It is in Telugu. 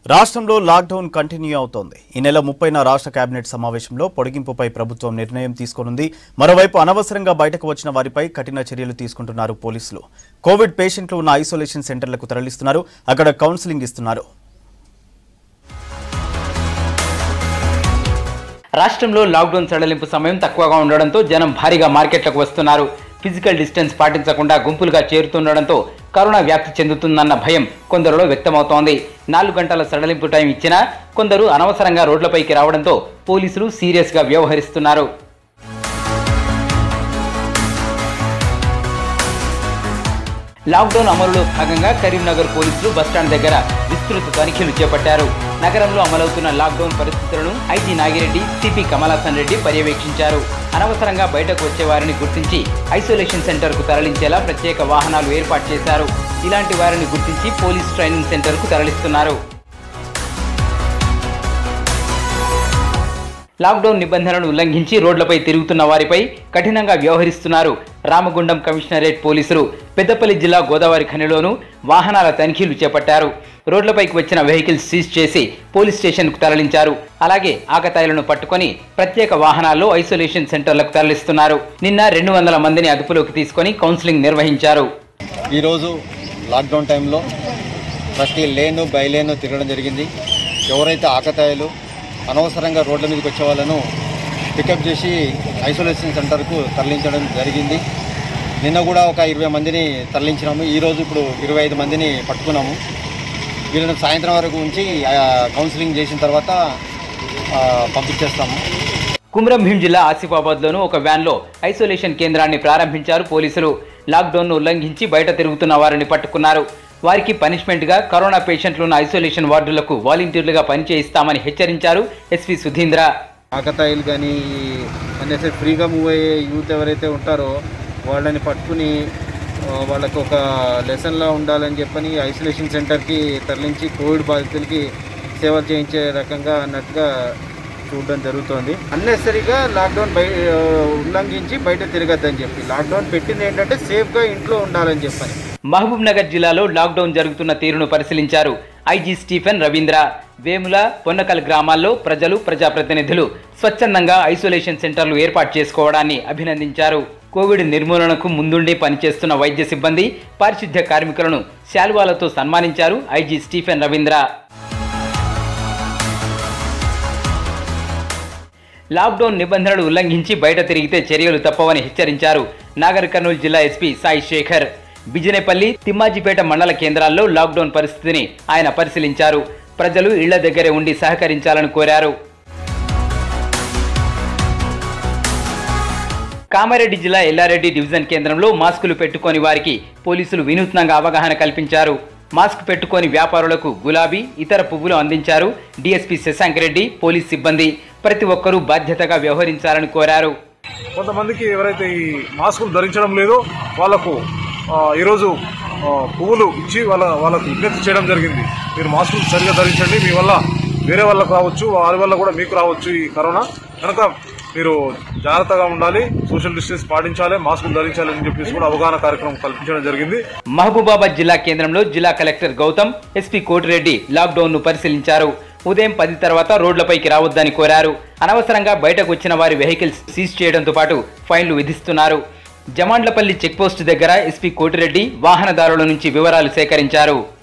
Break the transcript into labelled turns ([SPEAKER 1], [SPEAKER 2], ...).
[SPEAKER 1] రాష్ట్రంలో లాక్డౌన్ కంటిన్యూ అవుతోంది ఈ నెల ముప్పైన రాష్ట్ర కేబినెట్ సమావేశంలో పొడిగింపుపై ప్రభుత్వం నిర్ణయం తీసుకోనుంది మరోవైపు అనవసరంగా బయటకు వచ్చిన వారిపై కఠిన చర్యలు తీసుకుంటున్నారు పోలీసులు కోవిడ్ పేషెంట్లు ఉన్న ఐసోలేషన్ సెంటర్లకు తరలిస్తున్నారు అక్కడ కౌన్సిలింగ్ ఇస్తున్నారు
[SPEAKER 2] రాష్ట్రంలో లాక్డౌన్ సడలింపు సమయం తక్కువగా ఉండడంతో జనం భారీగా మార్కెట్లకు వస్తున్నారు ఫిజికల్ డిస్టెన్స్ పాటించకుండా గుంపులుగా చేరుతుండడంతో కరోనా వ్యాప్తి చెందుతుందన్న భయం కొందరిలో వ్యక్తమవుతోంది నాలుగు గంటల సడలింపు టైం ఇచ్చినా కొందరు అనవసరంగా రోడ్లపైకి రావడంతో పోలీసులు సీరియస్గా వ్యవహరిస్తున్నారు లాక్డౌన్ అమలులో భాగంగా కరీంనగర్ పోలీసులు బస్టాండ్ దగ్గర విస్తృత తనిఖీలు చేపట్టారు నగరంలో అమలవుతున్న లాక్డౌన్ పరిస్థితులను ఐజీ నాగిరెడ్డి సిపి కమలాసన్ రెడ్డి పర్యవేక్షించారు అనవసరంగా బయటకు వచ్చే వారిని గుర్తించి ఐసోలేషన్ సెంటర్కు తరలించేలా ప్రత్యేక వాహనాలు ఏర్పాటు చేశారు ఇలాంటి వారిని గుర్తించి పోలీస్ ట్రైనింగ్ సెంటర్కు తరలిస్తున్నారు లాక్డౌన్ నిబంధనలను ఉల్లంఘించి రోడ్లపై తిరుగుతున్న వారిపై కఠినంగా వ్యవహరిస్తున్నారు రామగుండం కమిషనరేట్ పోలీసులు పెద్దపల్లి జిల్లా గోదావరి ఖనిలోనూ వాహనాల తనిఖీలు చేపట్టారు రోడ్లపైకి వచ్చిన వెహికల్స్ సీజ్ చేసి పోలీస్ స్టేషన్కు తరలించారు అలాగే ఆకతాయిలను పట్టుకొని ప్రత్యేక వాహనాల్లో ఐసోలేషన్ సెంటర్లకు తరలిస్తున్నారు నిన్న రెండు వందల మందిని అదుపులోకి తీసుకొని కౌన్సిలింగ్ నిర్వహించారు
[SPEAKER 3] ఈరోజు లాక్డౌన్ టైంలో ప్రతి లేను బయలేను తిరగడం జరిగింది ఎవరైతే ఆకతాయిలు అనవసరంగా రోడ్ల మీదకి వచ్చే వాళ్ళను పికప్ చేసి ఐసోలేషన్ సెంటర్కు తరలించడం జరిగింది నిన్న కూడా ఒక ఇరవై మందిని తరలించినాము ఈరోజు ఇప్పుడు ఇరవై ఐదు మందిని పట్టుకున్నాము వీళ్ళని సాయంత్రం వరకు ఉంచి ఆ, కౌన్సిలింగ్ చేసిన తర్వాత ఆ, పంపించేస్తాము
[SPEAKER 2] కుమ్రం భీం జిల్లా ఆసిఫాబాద్లోనూ ఒక వ్యాన్లో ఐసోలేషన్ కేంద్రాన్ని ప్రారంభించారు పోలీసులు లాక్డౌన్ను ఉల్లంఘించి బయట తిరుగుతున్న వారిని పట్టుకున్నారు వారికి పనిష్మెంట్గా కరోనా పేషెంట్లు ఉన్న ఐసోలేషన్ వార్డులకు వాలంటీర్లుగా పనిచేయిస్తామని హెచ్చరించారు ఎస్పీ సుధీంద్ర
[SPEAKER 3] ఆకతాయిలు కానీ అనేసి ఫ్రీగా మూవ్ అయ్యే యూత్ ఎవరైతే ఉంటారో వాళ్ళని పట్టుకుని ఆ, వాళ్ళకు ఒక లెసన్లా ఉండాలని చెప్పని ఐసోలేషన్ సెంటర్కి తరలించి కోవిడ్ బాధితులకి సేవ చేయించే రకంగా అన్నట్టుగా చూడడం జరుగుతోంది అన్నెసరీగా లాక్డౌన్ బయ ఆ, ఉల్లంఘించి బయట తిరగద్దని చెప్పి లాక్డౌన్ పెట్టింది ఏంటంటే సేఫ్గా ఇంట్లో ఉండాలని చెప్పని
[SPEAKER 2] మహబూబ్ నగర్ జిల్లాలో లాక్డౌన్ జరుగుతున్న తీరును పరిశీలించారు ఐజీ స్టీఫెన్ రవీంద్ర వేముల పొన్నకల్ గ్రామాల్లో ప్రజలు ప్రజాప్రతినిధులు స్వచ్ఛందంగా ఐసోలేషన్ సెంటర్లు ఏర్పాటు చేసుకోవడాన్ని అభినందించారు కోవిడ్ నిర్మూలనకు ముందుండి పనిచేస్తున్న వైద్య సిబ్బంది పారిశుద్ధ్య కార్మికులను శాల్వాలతో సన్మానించారు ఐజీ స్టీఫెన్ రవీంద్ర లాక్డౌన్ నిబంధనలు ఉల్లంఘించి బయట తిరిగితే చర్యలు తప్పవని హెచ్చరించారు నాగర్ కర్నూలు జిల్లా ఎస్పీ సాయి శేఖర్ బిజినేపల్లి తిమ్మాజిపేట మండల కేంద్రాల్లో లాక్డౌన్ పరిస్థితిని ఆయన పరిశీలించారు ప్రజలు ఇళ్ల దగ్గరే ఉండి సహకరించాలని కోరారు కామారెడ్డి జిల్లా ఎల్లారెడ్డి డివిజన్ కేంద్రంలో మాస్కులు పెట్టుకొని వారికి పోలీసులు వినూత్నంగా అవగాహన కల్పించారు మాస్క్ పెట్టుకొని వ్యాపారులకు గులాబీ ఇతర పువ్వులు అందించారు డీఎస్పీ శశాంక్ రెడ్డి పోలీస్ సిబ్బంది ప్రతి ఒక్కరూ బాధ్యతగా వ్యవహరించాలని కోరారు
[SPEAKER 4] కొంతమందికి ఎవరైతే ఈ మాస్కులు ధరించడం లేదో వాళ్లకు ఆ, ఈరోజు ఆ, పువ్వులు ఇచ్చి వాళ్ళ వాళ్ళకు విజ్ఞప్తి చేయడం జరిగింది మీరు మాస్కులు సరిగా ధరించండి మీ వల్ల వేరే వాళ్ళకు రావచ్చు వారి వల్ల కూడా మీకు రావచ్చు ఈ కరోనా కనుక మీరు జాగ్రత్తగా ఉండాలి సోషల్ డిస్టెన్స్ పాటించాలి మాస్కులు ధరించాలి అని చెప్పేసి కూడా అవగాహన కార్యక్రమం కల్పించడం జరిగింది
[SPEAKER 2] మహబూబాబాద్ జిల్లా కేంద్రంలో జిల్లా collector Gautham SP Kotireddy lockdown ను పరిశీలించారు ఉదయం పది తర్వాత రోడ్లపైకి రావద్దని కోరారు అనవసరంగా బయటకు వచ్చిన వారి వెహికల్స్ సీజ్ చేయడంతో పాటు ఫైన్లు విధిస్తున్నారు జమాండ్లపల్లి చెక్పోస్ట్ దగ్గర ఎస్పీ కోటిరెడ్డి వాహనదారుల నుంచి వివరాలు సేకరించారు